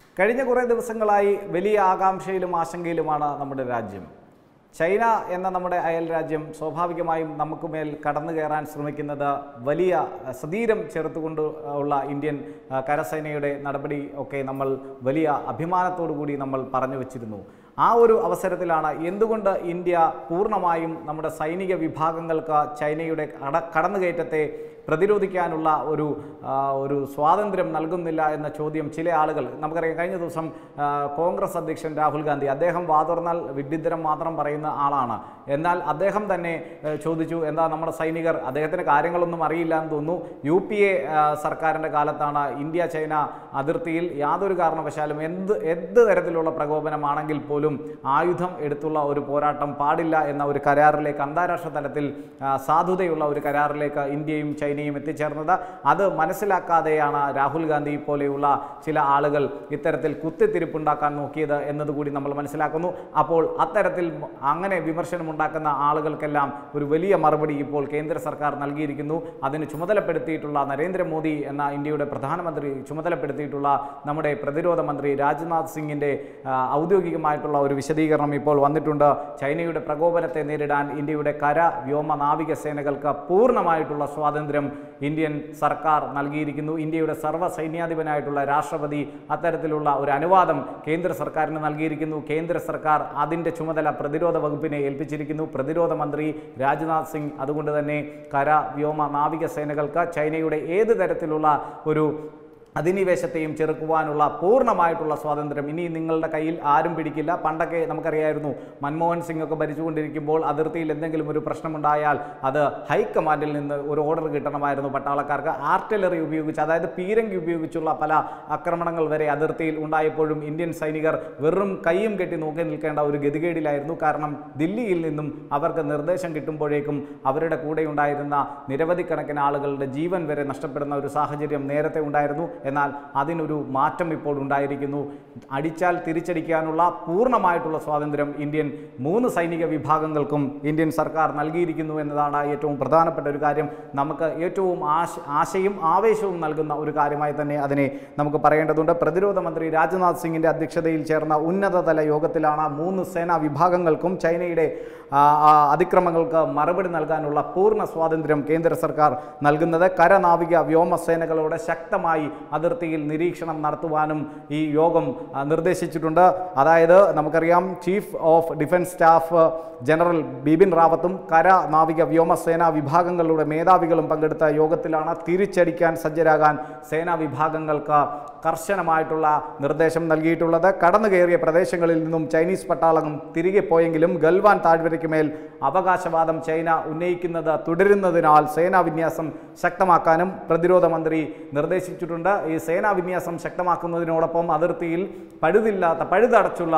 കഴിഞ്ഞ കുറേ ദിവസങ്ങളായി വലിയ ആകാംക്ഷയിലും ആശങ്കയിലുമാണ് നമ്മുടെ രാജ്യം ചൈന എന്ന നമ്മുടെ അയൽ രാജ്യം സ്വാഭാവികമായും നമുക്ക് മേൽ കടന്നു കയറാൻ ശ്രമിക്കുന്നത് വലിയ അഹ്, സധീരം ചേർത്തുകൊണ്ട് ഉള്ള ഇന്ത്യൻ അഹ്, കരസേനയുടെ നടപടി ഒക്കെ നമ്മൾ വലിയ അഭിമാനത്തോടു കൂടി നമ്മൾ പറഞ്ഞു വച്ചിരുന്നു ആ ഒരു അവസരത്തിലാണ് എന്തുകൊണ്ട് ഇന്ത്യ പൂർണ്ണമായും നമ്മുടെ സൈനിക വിഭാഗങ്ങൾക്ക് ചൈനയുടെ കട കടന്നുകയറ്റത്തെ പ്രതിരോധിക്കാനുള്ള ഒരു ആ, ഒരു സ്വാതന്ത്ര്യം നൽകുന്നില്ല എന്ന ചോദ്യം ചില ആളുകൾ നമുക്കറിയാം കഴിഞ്ഞ ദിവസം ആ, കോൺഗ്രസ് അധ്യക്ഷൻ രാഹുൽ ഗാന്ധി അദ്ദേഹം വാതുറന്നാൽ വിഡ്ഢിത്തരം മാത്രം പറയുന്ന ആളാണ് എന്നാൽ അദ്ദേഹം തന്നെ ഏ, ചോദിച്ചു എന്താ നമ്മുടെ സൈനികർ അദ്ദേഹത്തിന് കാര്യങ്ങളൊന്നും അറിയില്ല എന്ന് തോന്നുന്നു യു പി എ സർക്കാരിൻ്റെ കാലത്താണ് ഇന്ത്യ ചൈന അതിർത്തിയിൽ യാതൊരു കാരണവശാലും എന്ത് എന്ത് തരത്തിലുള്ള പ്രകോപനമാണെങ്കിൽ പോലും ആയുധം എടുത്തുള്ള ഒരു പോരാട്ടം പാടില്ല എന്ന ഒരു കരാറിലേക്ക് അന്താരാഷ്ട്ര തലത്തിൽ ആ, സാധുതയുള്ള ഒരു കരാറിലേക്ക് ഇന്ത്യയും ചൈനയും എത്തിച്ചേർന്നത് അത് മനസ്സിലാക്കാതെയാണ് രാഹുൽ ഗാന്ധി പോലെയുള്ള ചില ആളുകൾ ഇത്തരത്തിൽ കുത്തിത്തിരിപ്പുണ്ടാക്കാൻ നോക്കിയത് എന്നതുകൂടി നമ്മൾ മനസ്സിലാക്കുന്നു അപ്പോൾ അത്തരത്തിൽ അങ്ങനെ വിമർശനമുണ്ടാക്കുന്ന ആളുകൾക്കെല്ലാം ഒരു വലിയ മറുപടി ഇപ്പോൾ കേന്ദ്ര സർക്കാർ നൽകിയിരിക്കുന്നു അതിന് ചുമതലപ്പെടുത്തിയിട്ടുള്ള നരേന്ദ്രമോദി എന്ന ഇന്ത്യയുടെ പ്രധാനമന്ത്രി ചുമതലപ്പെടുത്തിയിട്ടുള്ള നമ്മുടെ പ്രതിരോധ മന്ത്രി രാജ്നാഥ് സിംഗിൻ്റെ ആ, ഔദ്യോഗികമായിട്ടുള്ള ഒരു വിശദീകരണം ഇപ്പോൾ വന്നിട്ടുണ്ട് ചൈനയുടെ പ്രകോപനത്തെ നേരിടാൻ ഇന്ത്യയുടെ കര വ്യോമ നാവിക സേനകൾക്ക് പൂർണ്ണമായിട്ടുള്ള സ്വാതന്ത്ര്യം ഇന്ത്യൻ സർക്കാർ നൽകിയിരിക്കുന്നു ഇന്ത്യയുടെ സർവ്വ സൈന്യാധിപനായിട്ടുള്ള രാഷ്ട്രപതി അത്തരത്തിലുള്ള ഒരു അനുവാദം കേന്ദ്ര സർക്കാരിന് നൽകിയിരിക്കുന്നു കേന്ദ്ര സർക്കാർ അതിൻ്റെ ചുമതല പ്രതിരോധ വകുപ്പിനെ ഏൽപ്പിച്ചിരിക്കുന്നു പ്രതിരോധ മന്ത്രി രാജ്നാഥ് സിംഗ് അതുകൊണ്ട് തന്നെ കര വ്യോമ നാവിക സേനകൾക്ക് ചൈനയുടെ ഏത് തരത്തിലുള്ള ഒരു അധിനിവേശത്തെയും ചെറുക്കുവാനുള്ള പൂർണ്ണമായിട്ടുള്ള സ്വാതന്ത്ര്യം ഇനി നിങ്ങളുടെ കയ്യിൽ ആരും പിടിക്കില്ല പണ്ടൊക്കെ നമുക്കറിയായിരുന്നു മൻമോഹൻ സിംഗ് ഒക്കെ ഭരിച്ചുകൊണ്ടിരിക്കുമ്പോൾ അതിർത്തിയിൽ എന്തെങ്കിലും ഒരു പ്രശ്നമുണ്ടായാൽ അത് ഹൈക്കമാൻഡിൽ നിന്ന് ഒരു ഓർഡർ കിട്ടണമായിരുന്നു പട്ടാളക്കാർക്ക് ആർട്ടിലറി ഉപയോഗിച്ച് അതായത് പീരങ്കി ഉപയോഗിച്ചുള്ള പല ആക്രമണങ്ങൾ വരെ അതിർത്തിയിൽ ഉണ്ടായപ്പോഴും ഇന്ത്യൻ സൈനികർ വെറും കൈയും കെട്ടി നോക്കി നിൽക്കേണ്ട ഒരു ഗതികേടിലായിരുന്നു കാരണം ദില്ലിയിൽ നിന്നും അവർക്ക് നിർദ്ദേശം കിട്ടുമ്പോഴേക്കും അവരുടെ കൂടെ ഉണ്ടായിരുന്ന നിരവധി കണക്കിന് ആളുകളുടെ ജീവൻ വരെ നഷ്ടപ്പെടുന്ന ഒരു സാഹചര്യം നേരത്തെ ഉണ്ടായിരുന്നു എന്നാൽ അതിനൊരു മാറ്റം ഇപ്പോൾ ഉണ്ടായിരിക്കുന്നു അടിച്ചാൽ തിരിച്ചടിക്കാനുള്ള പൂർണ്ണമായിട്ടുള്ള സ്വാതന്ത്ര്യം ഇന്ത്യൻ മൂന്ന് സൈനിക വിഭാഗങ്ങൾക്കും ഇന്ത്യൻ സർക്കാർ നൽകിയിരിക്കുന്നു എന്നതാണ് ഏറ്റവും പ്രധാനപ്പെട്ട ഒരു കാര്യം നമുക്ക് ഏറ്റവും ആശ ആശയും ആവേശവും നൽകുന്ന ഒരു കാര്യമായി തന്നെ അതിനെ നമുക്ക് പറയേണ്ടതുണ്ട് പ്രതിരോധ മന്ത്രി രാജ്നാഥ് സിംഗിൻ്റെ അധ്യക്ഷതയിൽ ചേർന്ന ഉന്നതതല യോഗത്തിലാണ് മൂന്ന് സേനാ വിഭാഗങ്ങൾക്കും ചൈനയുടെ ആ, ആ, അതിക്രമങ്ങൾക്ക് മറുപടി നൽകാനുള്ള പൂർണ്ണ സ്വാതന്ത്ര്യം കേന്ദ്ര സർക്കാർ നൽകുന്നത് കരനാവിക വ്യോമസേനകളോട് ശക്തമായി അതിർത്തിയിൽ നിരീക്ഷണം നടത്തുവാനും ഈ യോഗം ആ, നിർദ്ദേശിച്ചിട്ടുണ്ട് അതായത് നമുക്കറിയാം chief of defence staff general Bipin റാവത്തും കര നാവിക വ്യോമസേനാ വിഭാഗങ്ങളുടെ മേധാവികളും പങ്കെടുത്ത യോഗത്തിലാണ് തിരിച്ചടിക്കാൻ സജ്ജരാകാൻ സേനാ വിഭാഗങ്ങൾക്ക് കർശനമായിട്ടുള്ള നിർദ്ദേശം നൽകിയിട്ടുള്ളത് കടന്നു കയറിയ പ്രദേശങ്ങളിൽ നിന്നും ചൈനീസ് പട്ടാളകം തിരികെ പോയെങ്കിലും ഗൽവാൻ താഴ്വരയ്ക്ക് മേൽ അവകാശവാദം ചൈന ഉന്നയിക്കുന്നത് തുടരുന്നതിനാൽ സേനാ വിന്യാസം ശക്തമാക്കാനും പ്രതിരോധ മന്ത്രി നിർദ്ദേശിച്ചിട്ടുണ്ട് ഈ സേനാ വിന്യാസം ശക്തമാക്കുന്നതിനോടൊപ്പം അതിർത്തിയിൽ പഴുതില്ലാത്ത പഴുതടച്ചുള്ള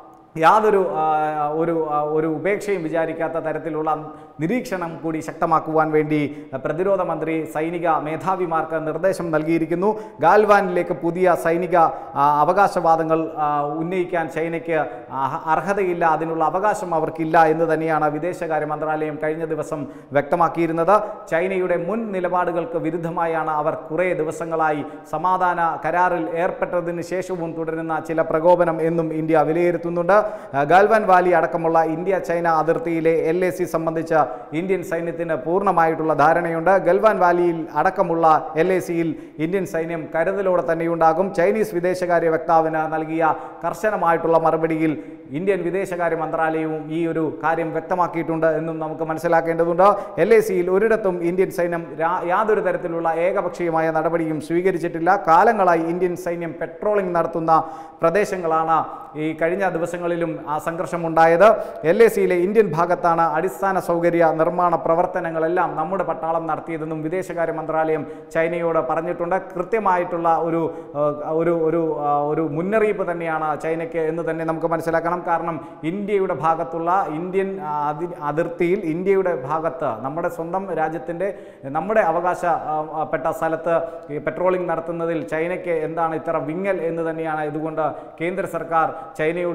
യാതൊരു ആ, ഒരു ആ, ഒരു ഉപേക്ഷയും വിചാരിക്കാത്ത തരത്തിലുള്ള നിരീക്ഷണം കൂടി ശക്തമാക്കുവാൻ വേണ്ടി പ്രതിരോധ മന്ത്രി സൈനിക മേധാവിമാർക്ക് നിർദ്ദേശം നൽകിയിരിക്കുന്നു ഗാൽവാനിലേക്ക് പുതിയ സൈനിക ആ, അവകാശവാദങ്ങൾ ആ, ഉന്നയിക്കാൻ ചൈനയ്ക്ക് അഹ- അർഹതയില്ല അതിനുള്ള അവകാശം അവർക്കില്ല എന്ന് തന്നെയാണ് വിദേശകാര്യ മന്ത്രാലയം കഴിഞ്ഞ ദിവസം വ്യക്തമാക്കിയിരുന്നത് ചൈനയുടെ മുൻ നിലപാടുകൾക്ക് വിരുദ്ധമായാണ് അവർ കുറേ ദിവസങ്ങളായി സമാധാന കരാറിൽ ഏർപ്പെട്ടതിന് ശേഷവും തുടരുന്ന ചില പ്രകോപനം എന്നും ഇന്ത്യ വിലയിരുത്തുന്നുണ്ട് ആ, ഗാൽവാൻ വാലി അടക്കമുള്ള ഇന്ത്യ ചൈന അതിർത്തിയിലെ എൽ എ സി സംബന്ധിച്ച് ഇന്ത്യൻ സൈന്യത്തിന് പൂർണ്ണമായിട്ടുള്ള ധാരണയുണ്ട് ഗൽവാൻ വാലിയിൽ അടക്കമുള്ള എൽ എ സിയിൽ ഇന്ത്യൻ സൈന്യം കരുതലോടെ തന്നെയുണ്ടാകും ചൈനീസ് വിദേശകാര്യ വക്താവിന് നൽകിയ കർശനമായിട്ടുള്ള മറുപടിയിൽ ഇന്ത്യൻ വിദേശകാര്യ മന്ത്രാലയവും ഈ ഒരു കാര്യം വ്യക്തമാക്കിയിട്ടുണ്ട് എന്നും നമുക്ക് മനസ്സിലാക്കേണ്ടതുണ്ട് എൽ എ സിയിൽ ഒരിടത്തും ഇന്ത്യൻ സൈന്യം രാ- യാതൊരു തരത്തിലുള്ള ഏകപക്ഷീയമായ നടപടിയും സ്വീകരിച്ചിട്ടില്ല കാലങ്ങളായി ഇന്ത്യൻ സൈന്യം പെട്രോളിംഗ് നടത്തുന്ന പ്രദേശങ്ങളാണ് ഈ കഴിഞ്ഞ ദിവസങ്ങളിലും ആ സംഘർഷമുണ്ടായത് എൽ എ സിയിലെ ഇന്ത്യൻ ഭാഗത്താണ് അടിസ്ഥാന സൗകര്യ നിർമ്മാണ പ്രവർത്തനങ്ങളെല്ലാം നമ്മുടെ പട്ടാളം നടത്തിയതെന്നും വിദേശകാര്യ മന്ത്രാലയം ചൈനയോട് പറഞ്ഞിട്ടുണ്ട് കൃത്യമായിട്ടുള്ള ഒരു ആ, ഒരു ഒരു ആ, ഒരു മുന്നറിയിപ്പ് തന്നെയാണ് ചൈനയ്ക്ക് എന്ന് തന്നെ നമുക്ക് മനസ്സിലാക്കണം കാരണം ഇന്ത്യയുടെ ഭാഗത്തുള്ള ഇന്ത്യൻ ആ, അതി അതിർത്തിയിൽ ഇന്ത്യയുടെ ഭാഗത്ത് നമ്മുടെ സ്വന്തം രാജ്യത്തിൻ്റെ നമ്മുടെ അവകാശ ആ, ആ, പെട്ട സ്ഥലത്ത് ഈ പെട്രോളിംഗ് നടത്തുന്നതിൽ ചൈനയ്ക്ക് എന്താണ് ഇത്ര വിങ്ങൽ എന്ന് തന്നെയാണ് ഇതുകൊണ്ട് കേന്ദ്ര സർക്കാർ ചൈനയോട് ചോദിക്കുന്നത്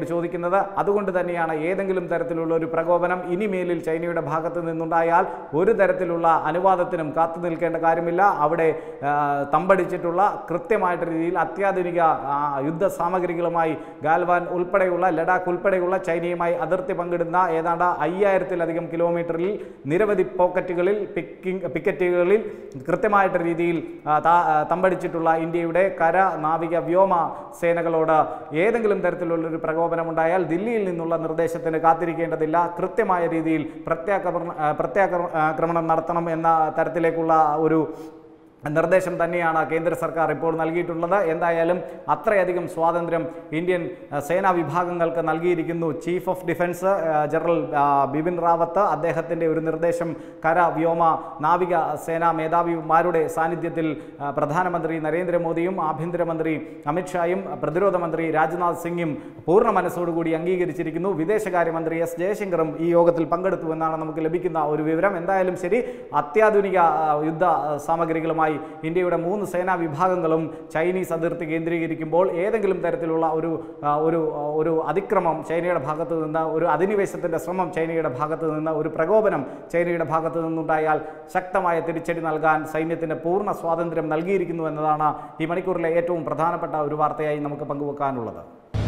നൽകിയിരിക്കുന്നത് അതുകൊണ്ട് തന്നെയാണ് ഏതെങ്കിലും തരത്തിലുള്ള ഒരു പ്രകോപനം ഇനിമേലിൽ ചൈനയുടെ ഭാഗത്ത് നിന്നുണ്ടായാൽ ഒരു തരത്തിലുള്ള അനുവാദത്തിനും കാത്തു നിൽക്കേണ്ട കാര്യമില്ല അവിടെ ആ, തമ്പടിച്ചിട്ടുള്ള കൃത്യമായിട്ട് രീതിയിൽ അത്യാധുനിക ആ, യുദ്ധ സാമഗ്രികളുമായി ഗാൽവാൻ ഉൾപ്പെടെയുള്ള ലഡാക്ക് ഉൾപ്പെടെയുള്ള ചൈനയുമായി അതിർത്തി പങ്കിടുന്ന ഏതാണ്ട് അയ്യായിരത്തിലധികം കിലോമീറ്ററിൽ നിരവധി പോക്കറ്റുകളിൽ പിക്കിംഗ് പിക്കറ്റുകളിൽ കൃത്യമായിട്ട് രീതിയിൽ ആ, താ- ആ, തമ്പടിച്ചിട്ടുള്ള ഇന്ത്യയുടെ കര നാവിക വ്യോമ സേനകളോട് ഏതെങ്കിലും തരത്തിലുള്ള ഒരു പ്രകോപനം ഉണ്ടായാൽ ദില്ലിയിൽ നിന്നുള്ള നിർദ്ദേശത്തിന് കാത്തിരിക്കേണ്ടതില്ല കൃത്യമായ രീതിയിൽ പ്രത്യാക്രമണ ആ, പ്രത്യാക്രമണം നടത്തണം എന്ന തരത്തിലേക്കുള്ള ഒരു നിർദ്ദേശം തന്നെയാണ് കേന്ദ്ര സർക്കാർ ഇപ്പോൾ നൽകിയിട്ടുള്ളത് എന്തായാലും അത്രയധികം സ്വാതന്ത്ര്യം ഇന്ത്യൻ ആ, സേനാ വിഭാഗങ്ങൾക്ക് നൽകിയിരിക്കുന്നു ചീഫ് ഓഫ് ഡിഫൻസ് ആ, ജനറൽ ആ, ബിപിൻ റാവത്ത് അദ്ദേഹത്തിൻ്റെ ഒരു നിർദ്ദേശം കര വ്യോമ നാവിക സേനാ മേധാവിമാരുടെ സാന്നിധ്യത്തിൽ ആ, പ്രധാനമന്ത്രി നരേന്ദ്രമോദിയും ആഭ്യന്തരമന്ത്രി അമിത്ഷായും പ്രതിരോധ മന്ത്രി രാജ്നാഥ് സിംഗും പൂർണ്ണ മനസ്സോടുകൂടി അംഗീകരിച്ചിരിക്കുന്നു വിദേശകാര്യമന്ത്രി എസ് ജയശങ്കറും ഈ യോഗത്തിൽ പങ്കെടുത്തു എന്നാണ് നമുക്ക് ലഭിക്കുന്ന ഒരു വിവരം എന്തായാലും ശരി അത്യാധുനിക ആ, യുദ്ധ ആ, സാമഗ്രികളുമായി ഇന്ത്യയുടെ മൂന്ന് സേനാ വിഭാഗങ്ങളും ചൈനീസ് അതിർത്തി കേന്ദ്രീകരിക്കുമ്പോൾ ഏതെങ്കിലും തരത്തിലുള്ള ഒരു ആ, ഒരു ആ, ഒരു അതിക്രമം ചൈനയുടെ ഭാഗത്ത് നിന്ന് ഒരു അധിനിവേശത്തിൻ്റെ ശ്രമം ചൈനയുടെ ഭാഗത്ത് നിന്ന് ഒരു പ്രകോപനം ചൈനയുടെ ഭാഗത്ത് നിന്നുണ്ടായാൽ ശക്തമായ തിരിച്ചടി നൽകാൻ സൈന്യത്തിന് പൂർണ്ണ സ്വാതന്ത്ര്യം നൽകിയിരിക്കുന്നു എന്നതാണ് ഈ മണിക്കൂറിലെ ഏറ്റവും പ്രധാനപ്പെട്ട ഒരു വാർത്തയായി നമുക്ക് പങ്കുവെക്കാനുള്ളത്